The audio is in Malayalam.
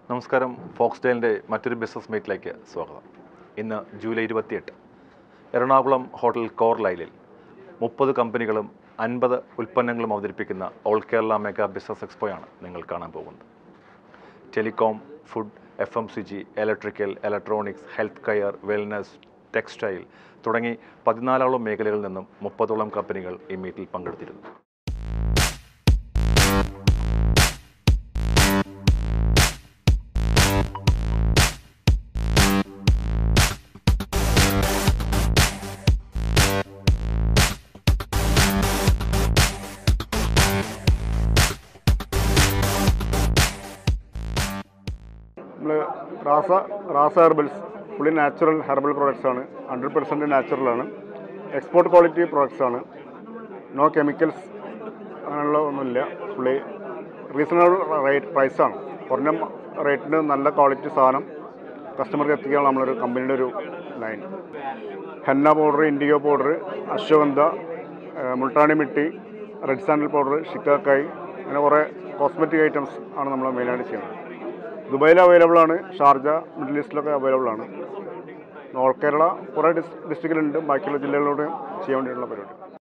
നമസ്കാരം ഫോക്സ് ഡേലിൻ്റെ മറ്റൊരു ബിസിനസ് മീറ്റിലേക്ക് സ്വാഗതം ഇന്ന് ജൂലൈ ഇരുപത്തിയെട്ട് എറണാകുളം ഹോട്ടൽ കോർ ലൈലിൽ മുപ്പത് കമ്പനികളും അൻപത് ഉൽപ്പന്നങ്ങളും അവതരിപ്പിക്കുന്ന ഓൾ കേരള മെഗാ ബിസിനസ് എക്സ്പോയാണ് നിങ്ങൾ കാണാൻ പോകുന്നത് telecom food F M C G electrical electronics health care wellness textile തുടങ്ങി പതിനാലോളം മേഖലകളിൽ നിന്നും മുപ്പതോളം കമ്പനികൾ ഈ മീറ്റിൽ പങ്കെടുത്തിരുന്നു നമ്മൾ Raza Raza herbals fully natural herbal products ആണ് ഹൺഡ്രഡ് പെർസെൻറ്റ് നാച്ചുറൽ ആണ് എക്സ്പോർട്ട് ക്വാളിറ്റി പ്രോഡക്റ്റ്സ് ആണ് നോ കെമിക്കൽസ് അങ്ങനെയുള്ള ഒന്നുമില്ല ഫുള്ളി റീസണബിൾ റേറ്റ് പ്രൈസാണ് കുറഞ്ഞ റേറ്റിന് നല്ല ക്വാളിറ്റി സാധനം കസ്റ്റമർക്ക് എത്തിക്കാനുള്ള നമ്മളൊരു കമ്പനിയുടെ ഒരു line henna powder indigo powder ashwagandha ഏഹ് multani mitti red sandal powder shikakai അങ്ങനെ കുറേ കോസ്മെറ്റിക് ഐറ്റംസ് ആണ് നമ്മൾ മെയിനായിട്ട് ചെയ്യുന്നത് ദുബായിൽ അവൈലബിൾ ആണ് ഷാർജ മിഡിൽ ഈസ്റ്റിലൊക്കെ അവൈലബിൾ ആണ് ഓൾ കേരള കുറേ ഡിസ് ഡിസ്ട്രിക്റ്റിലുണ്ട് ബാക്കിയുള്ള ജില്ലകളിലൂടെ ചെയ്യാൻ വേണ്ടിയിട്ടുള്ള പരിപാടി